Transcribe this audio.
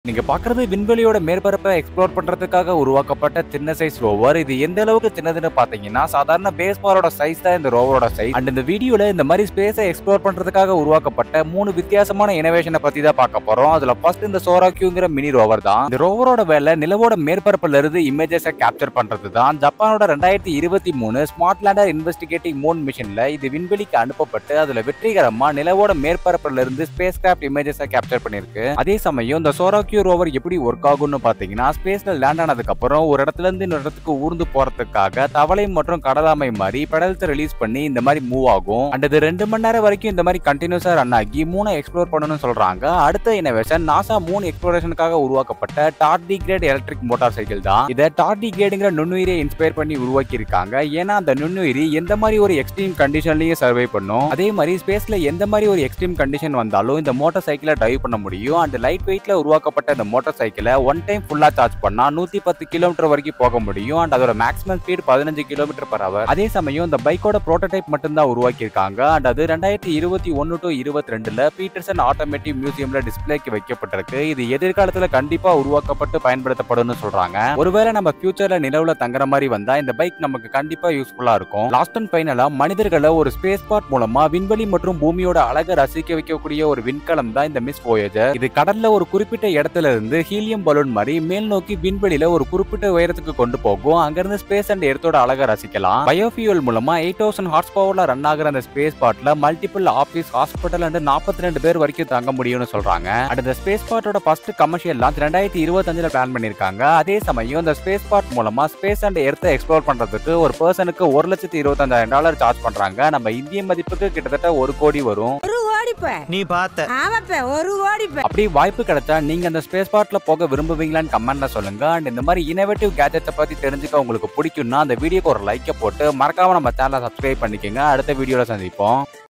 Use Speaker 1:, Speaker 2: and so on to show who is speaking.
Speaker 1: நீங்க பாக்குறது விண்வெளியோட மேற்பரப்பை எக்ஸ்ப்ளோர் பண்றதுக்காக உருவாக்கப்பட்ட சின்ன சைஸ் ரோவர் இது எந்த அளவுக்கு சின்னதுன்னு பாத்தீங்கன்னா சாதாரண பேஸ்பாலோட சைஸ் தான் இந்த ரோவரோட சைஸ் அண்ட் இந்த வீடியோல இந்த மாதிரி ஸ்பேஸை எக்ஸ்ப்ளோர் பண்றதுக்காக உருவாக்கப்பட்ட மூணு வித்தியாசமான இனோவேஷனை பத்தி தான் பார்க்க போறோம் அதுல ஃபர்ஸ்ட் இந்த சோராக்யூங்கிற மினி ரோவர் தான் இந்த ரோவரோட வேலை நிலவோட மேற்பரப்புல இருந்து இமேஜஸை கேப்சர் பண்றது தான் ஜப்பானோட ரெண்டாயிரத்தி இருபத்தி மூணு ஸ்மார்ட் லேண்டர் இன்வெஸ்டிகேட்டிங் மூன் மிஷன்ல இது விண்வெளிக்கு அனுப்பப்பட்டு அதுல வெற்றிகரமா நிலவோட மேற்பரப்புல இருந்து ஸ்பேஸ் கிராஃப்ட் இமேஜஸை கேப்சர் பண்ணிருக்கு அதே சமயம் இந்த சோராக்யூ ரோவர் எப்படி ஒர்க் ஆகும்னு பாத்தீங்கன்னா ஸ்பேஸ்ல லேண்ட் ஆனதுக்கு அப்புறம் ஒரு இடத்துல இருந்து இன்னொரு இடத்துக்கு ஊர்ந்து போறதுக்காக தவளை மற்றும் கடலாமை மாதிரி பெடல்ஸ் ரிலீஸ் பண்ணி இந்த மாதிரி மூவ் ஆகும் அண்ட் இது ரெண்டு மணி நேரம் வரைக்கும் இந்த மாதிரி கண்டினியூஸா ரன் ஆகி மூணை எக்ஸ்ப்ளோர் பண்ணணும்னு சொல்றாங்க அடுத்த இனோவேஷன் நாசா மூன் எக்ஸ்ப்ளோரேஷனுக்காக உருவாக்கப்பட்ட டார்டி கிரேட் எலக்ட்ரிக் மோட்டார் சைக்கிள் தான் இதை டார்டி கிரேடுங்கிற நுண்ணுயிரை இன்ஸ்பயர் பண்ணி உருவாக்கி இருக்காங்க ஏன்னா அந்த நுண்ணுயிரி எந்த மாதிரி ஒரு எக்ஸ்ட்ரீம் கண்டிஷன்லயும் சர்வை பண்ணும் அதே மாதிரி ஸ்பேஸ்ல எந்த மாதிரி ஒரு எக்ஸ்ட்ரீம் கண்டிஷன் வந்தாலும் இந்த மோட்டார் சைக்கிளை டிரைவ் பண்ண முடியும் அண்ட் லைட் வெயிட்ல உருவாக்கப்பட்ட இந்த மோட்டார் சைக்கிளை ஒன் டைம் ஃபுல்லா சார்ஜ் பண்ணா நூத்தி பத்து கிலோமீட்டர் வரைக்கும் போக முடியும் அண்ட் அதோட மேக்ஸிமம் ஸ்பீட் பதினஞ்சு கிலோமீட்டர் பர் அவர் அதே சமயம் இந்த பைக்கோட ப்ரோட்டோடைப் மட்டும் தான் உருவாக்கி இருக்காங்க அண்ட் அது ரெண்டாயிரத்தி இருபத்தி ஒன்னு டு இருபத்தி ரெண்டுல பீட்டர்சன் ஆட்டோமேட்டிவ் மியூசியம்ல டிஸ்பிளேக்கு வைக்கப்பட்டிருக்கு இது எதிர்காலத்துல கண்டிப்பா உருவாக்கப்பட்டு பயன்படுத்தப்படும்னு சொல்றாங்க ஒருவேளை நம்ம ஃபியூச்சர்ல நிலவுல தங்குற மாதிரி வந்தா இந்த பைக் நமக்கு கண்டிப்பா யூஸ்ஃபுல்லா இருக்கும் லாஸ்ட் அண்ட் ஃபைனலா மனிதர்களை ஒரு ஸ்பேஸ் பார்ட் மூலமா விண்வெளி மற்றும் பூமியோட அழகை ரசிக்க வைக்கக்கூடிய ஒரு விண்கலம் தான் இந்த மிஸ் voyager இது கடல்ல ஒரு குறிப்பிட்ட இடத்துல இருந்து ஹீலியம் பலூன் மாதிரி மேல் நோக்கி விண்வெளியில ஒரு குறிப்பிட்ட உயரத்துக்கு கொண்டு போகும் அங்கிருந்து ஸ்பேஸ் அண்ட் எர்த்தோட அழகை ரசிக்கலாம் பயோஃபியூல் மூலமா எயிட் தௌசண்ட் ஹார்ஸ் பவர்ல ரன் ஆகுற அந்த ஸ்பேஸ் பார்ட்ல மல்டிபிள் ஆபீஸ் ஹாஸ்பிட்டல் அண்ட் நாற்பத்தி ரெண்டு பேர் வரைக்கும் தங்க முடியும்னு சொல்றாங்க அண்ட் இந்த ஸ்பேஸ் பார்ட்டோட ஃபர்ஸ்ட் கமர்ஷியல் லான்ச் ரெண்டாயிரத்தி இருபத்தஞ்சுல பிளான் பண்ணிருக்காங்க அதே சமயம் இந்த ஸ்பேஸ் பார்ட் மூலமா ஸ்பேஸ் அண்ட் எர்த்தை எக்ஸ்ப்ளோர் பண்றதுக்கு ஒரு பர்சனுக்கு ஒரு லட்சத்தி இருபத்தஞ்சாயிரம் டாலர் சார்ஜ் பண்றாங்க நம்ம இந்திய மதிப்புக்கு கிட்டத்தட்ட ஒரு கோடி வரும்
Speaker 2: ஒரு கோடிப்ப
Speaker 3: நீ பார்த்த
Speaker 2: ஆமாப்ப ஒரு கோடிப்ப
Speaker 1: அப்படி வாய்ப்பு கிடைச்சா நீங்க அந்த ஸ்பேஸ் பார்ட்ல போக விரும்புவீங்களான்னு கமெண்ட்ல சொல்லுங்க அண்ட் இந்த மாதிரி இனோவேட்டிவ் கேஜெட்ஸை பத்தி தெரிஞ்சுக்க உங்களுக்கு பிடிக்கும்னா அந்த வீடியோக்கு ஒரு லைக்கை போட்டு மறக்காம நம்ம சேனலை சப்ஸ்கிரைப் பண்ணிக்கோங்க அடுத்த வீடியோல சந்திப்போம்